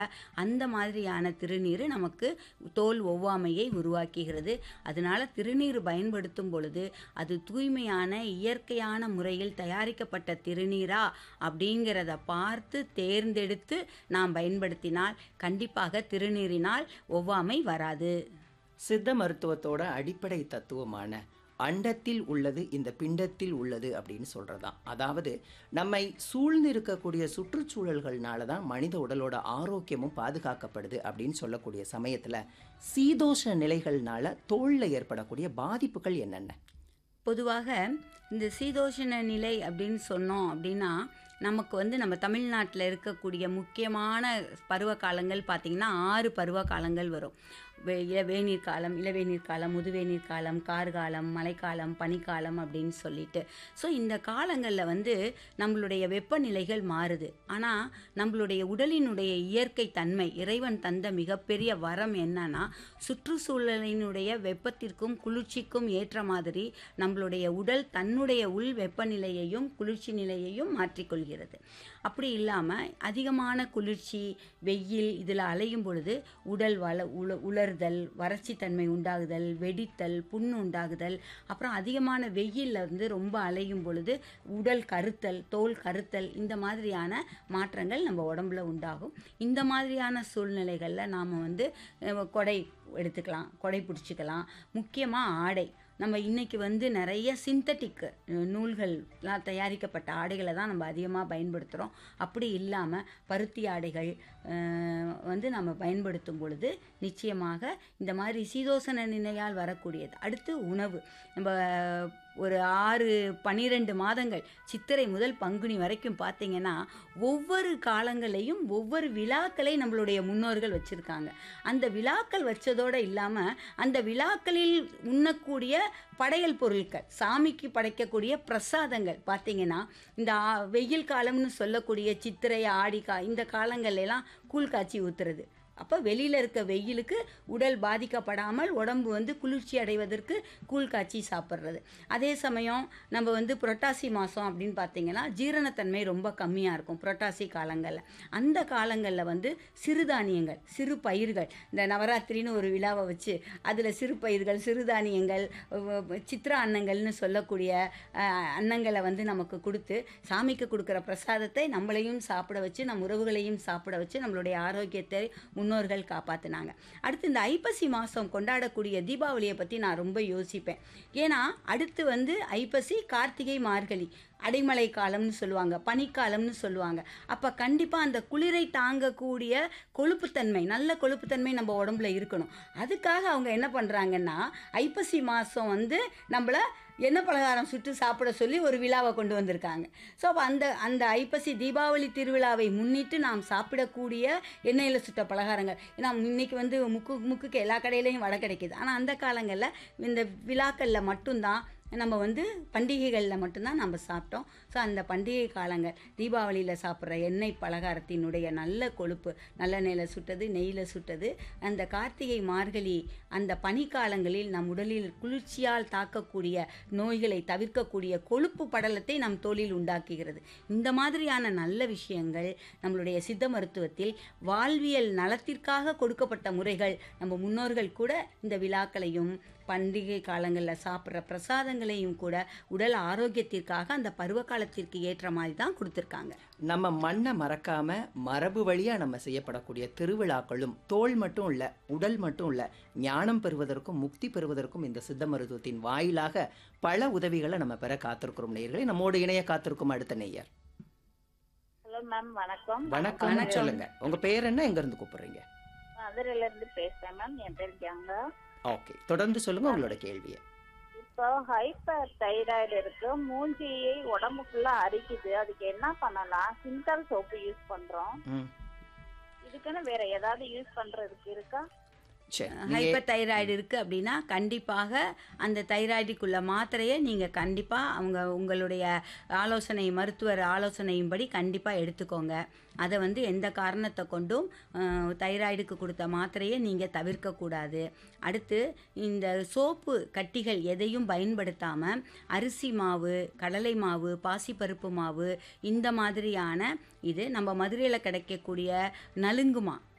அந்த மாதிரியான திருநீர் நமக்கு தோல் ஒவ்வாமையை உருவாக்குகிறது அதனால திருநீர் பயன்படுத்தும் பொழுது அது தூய்மையான இயற்கையான முறையில் தயாரிக்கப்பட்ட திருநீரா அப்படிங்கிறத பார்த்து தேர்ந்தெடுத்து நாம் பயன்படுத்தினால் கண்டிப்பாக திருநீரினால் ஒவ்வாமை வராது சித்த மருத்துவத்தோட அடிப்படை தத்துவமான அண்டத்தில் உள்ளது இந்த பிண்டத்தில் உள்ளது அப்படின்னு சொல்றதாம் அதாவது நம்மை சூழ்ந்து இருக்கக்கூடிய சுற்றுச்சூழல்கள்னால தான் மனித உடலோட ஆரோக்கியமும் பாதுகாக்கப்படுது அப்படின்னு சொல்லக்கூடிய சமயத்துல சீதோஷ நிலைகள்னால தோல்ல ஏற்படக்கூடிய பாதிப்புகள் என்னென்ன பொதுவாக இந்த சீதோஷண நிலை அப்படின்னு சொன்னோம் அப்படின்னா நமக்கு வந்து நம்ம தமிழ்நாட்டில் இருக்கக்கூடிய முக்கியமான பருவ காலங்கள் பார்த்திங்கன்னா ஆறு பருவ காலங்கள் வரும் வே இளவேநீர் காலம் இளவேநீர் காலம் முதுவேநீர் காலம் கார்காலம் மழைக்காலம் பனிக்காலம் அப்படின்னு சொல்லிட்டு ஸோ இந்த காலங்களில் வந்து நம்மளுடைய வெப்பநிலைகள் மாறுது ஆனால் நம்மளுடைய உடலினுடைய இயற்கை தன்மை இறைவன் தந்த மிகப்பெரிய வரம் என்னன்னா சுற்றுச்சூழலினுடைய வெப்பத்திற்கும் குளிர்ச்சிக்கும் ஏற்ற மாதிரி நம்மளுடைய உடல் தன்னுடைய உள் வெப்பநிலையையும் குளிர்ச்சி நிலையையும் மாற்றிக்கொள்கிறது அப்படி இல்லாமல் அதிகமான குளிர்ச்சி வெயில் இதில் அலையும் பொழுது உடல் வள உல உலர்தல் வறட்சித்தன்மை உண்டாகுதல் வெடித்தல் புண்ணு உண்டாகுதல் அப்புறம் அதிகமான வெயிலில் வந்து ரொம்ப அலையும் பொழுது உடல் கருத்தல் தோல் கருத்தல் இந்த மாதிரியான மாற்றங்கள் நம்ம உடம்புல உண்டாகும் இந்த மாதிரியான சூழ்நிலைகளில் நாம் வந்து அஹ், கொடை எடுத்துக்கலாம் கொடை பிடிச்சிக்கலாம் முக்கியமாக ஆடை நம்ம இன்னைக்கு வந்து நிறைய சிந்தட்டிக் நூல்கள்லாம் தயாரிக்கப்பட்ட ஆடைகளை தான் நம்ம அதிகமாக பயன்படுத்துகிறோம் அப்படி இல்லாமல் பருத்தி ஆடைகள் அஹ், வந்து நம்ம பயன்படுத்தும் பொழுது நிச்சயமாக இந்த மாதிரி சீதோசன நிலையால் வரக்கூடியது அடுத்து உணவு நம்ம ஒரு ஆறு பன்னிரெண்டு மாதங்கள் சித்திரை முதல் பங்குனி வரைக்கும் பார்த்தீங்கன்னா ஒவ்வொரு காலங்களையும் ஒவ்வொரு விழாக்களை நம்மளுடைய முன்னோர்கள் வச்சுருக்காங்க அந்த விழாக்கள் வச்சதோடு இல்லாமல் அந்த விழாக்களில் உண்ணக்கூடிய படையல் பொருட்கள் சாமிக்கு படைக்கக்கூடிய பிரசாதங்கள் பார்த்தீங்கன்னா இந்த ஆ- வெயில் காலம்னு சொல்லக்கூடிய சித்திரை ஆடி கா இந்த காலங்கள்ல எல்லாம் கூழ் காய்ச்சி ஊத்துறது அப்போ வெளியில் இருக்க வெயிலுக்கு உடல் பாதிக்கப்படாமல் உடம்பு வந்து குளிர்ச்சி அடைவதற்கு கூழ் காய்ச்சி சாப்பிட்றது அதே சமயம் நம்ம வந்து புரட்டாசி மாதம் அப்படின்னு பார்த்தீங்கன்னா ஜீரணத்தன்மை ரொம்ப கம்மியாக இருக்கும் புரட்டாசி காலங்களில் அந்த காலங்களில் வந்து சிறுதானியங்கள் சிறு பயிர்கள் இந்த நவராத்திரின்னு ஒரு விழாவை வச்சு அதில் சிறு பயிர்கள் சிறுதானியங்கள் வ- வ- சித்ரா அன்னங்கள்னு சொல்லக்கூடிய அஹ், அன்னங்களை வந்து நமக்கு கொடுத்து சாமிக்கு கொடுக்குற பிரசாதத்தை நம்மளையும் சாப்பிட வச்சு நம் உறவுகளையும் சாப்பிட வச்சு நம்மளுடைய ஆரோக்கியத்தை முன்னோர்கள் காப்பாற்றினாங்க அடுத்து இந்த ஐப்பசி மாதம் கொண்டாடக்கூடிய தீபாவளியை பற்றி நான் ரொம்ப யோசிப்பேன் ஏன்னா அடுத்து வந்து ஐப்பசி கார்த்திகை மார்கழி அடைமழை காலம்னு சொல்லுவாங்க பனிக்காலம்னு சொல்லுவாங்க அப்போ கண்டிப்பாக அந்த குளிரை தாங்கக்கூடிய கொழுப்புத்தன்மை நல்ல கொழுப்புத்தன்மை நம்ம உடம்புல இருக்கணும் அதுக்காக அவங்க என்ன பண்ணுறாங்கன்னா ஐப்பசி மாதம் வந்து நம்மளை எண்ணெய் பலகாரம் சுட்டு சாப்பிட சொல்லி ஒரு விழாவை கொண்டு வந்திருக்காங்க ஸோ அப்போ அந்த அந்த ஐப்பசி தீபாவளி திருவிழாவை முன்னிட்டு நாம் சாப்பிடக்கூடிய எண்ணெயில் சுட்ட பலகாரங்கள் ஏன்னா இன்னைக்கு வந்து முக்கு முக்குக்கு எல்லா கடையிலையும் வடை கிடைக்கிது ஆனால் அந்த காலங்களில் இந்த விழாக்களில் மட்டும்தான் நம்ம வந்து பண்டிகைகளில் மட்டும்தான் நம்ம சாப்பிட்டோம் ஸோ அந்த பண்டிகை காலங்கள் தீபாவளியில் சாப்பிட்ற எண்ணெய் பலகாரத்தினுடைய நல்ல கொழுப்பு நல்லெண்ணெயில் சுட்டது நெய்யில் சுட்டது அந்த கார்த்திகை மார்கழி அந்த பனிக்காலங்களில் நம் உடலில் குளிர்ச்சியால் தாக்கக்கூடிய நோய்களை தவிர்க்கக்கூடிய கொழுப்பு படலத்தை நம் தோலில் உண்டாக்குகிறது இந்த மாதிரியான நல்ல விஷயங்கள் நம்மளுடைய சித்த மருத்துவத்தில் வாழ்வியல் நலத்திற்காக கொடுக்கப்பட்ட முறைகள் நம்ம முன்னோர்கள் கூட இந்த விழாக்களையும் பண்டிகை காலங்களில் சாப்பிட்ற பிரசாதங்களையும் கூட உடல் ஆரோக்கியத்திற்காக அந்த பருவ காலத்திற்கு ஏற்ற மாதிரி தான் கொடுத்துருக்காங்க நம்ம மண்ணை மறக்காம மரபு வழியா நம்ம செய்யப்படக்கூடிய திருவிழாக்களும் தோல் மட்டும் இல்ல உடல் மட்டும் இல்ல ஞானம் பெறுவதற்கும் முக்தி பெறுவதற்கும் இந்த சித்த மருத்துவத்தின் வாயிலாக பல உதவிகளை நம்ம பெற காத்திருக்கிறோம் நேயர்களே நம்மோடு இணைய காத்திருக்கும் அடுத்த நேயர் ஹலோ மேம் வணக்கம் வணக்கம் வணக்கம். சொல்லுங்க உங்க பேர் என்ன எங்க இருந்து கூப்பிடுறீங்க மதுரையில இருந்து பேசுறேன் மேம் என் பேர் கங்கா ஓகே தொடர்ந்து சொல்லுங்க உங்களோட கேள்வியை இப்போ ஹைப்பர் தைராய்டு இருக்கு மூஞ்சியை உடம்பு ஃபுல்லா அரிக்குது அதுக்கு என்ன பண்ணலாம் சிந்தால் சோப்பு யூஸ் பண்றோம் ம் இதுக்குன்னு வேற ஏதாவது யூஸ் பண்றதுக்கு இருக்கா சரி நீங்க ஹைப்பர் தைராய்டு இருக்குது அப்படின்னா கண்டிப்பாக அந்த தைராய்டுக்குள்ள மாத்திரையை நீங்கள் கண்டிப்பாக அவங்க உங்களுடைய ஆலோசனை மருத்துவர் ஆலோசனையின்படி கண்டிப்பாக எடுத்துக்கோங்க அதை வந்து எந்த காரணத்தை கொண்டும் அஹ், தைராய்டுக்கு கொடுத்த மாத்திரையை நீங்கள் தவிர்க்கக்கூடாது அடுத்து இந்த சோப்பு கட்டிகள் எதையும் பயன்படுத்தாமல் அரிசி மாவு கடலை மாவு பாசிப்பருப்பு மாவு இந்த மாதிரியான இது நம்ம மதுரையில் கிடைக்கக்கூடிய நலுங்குமா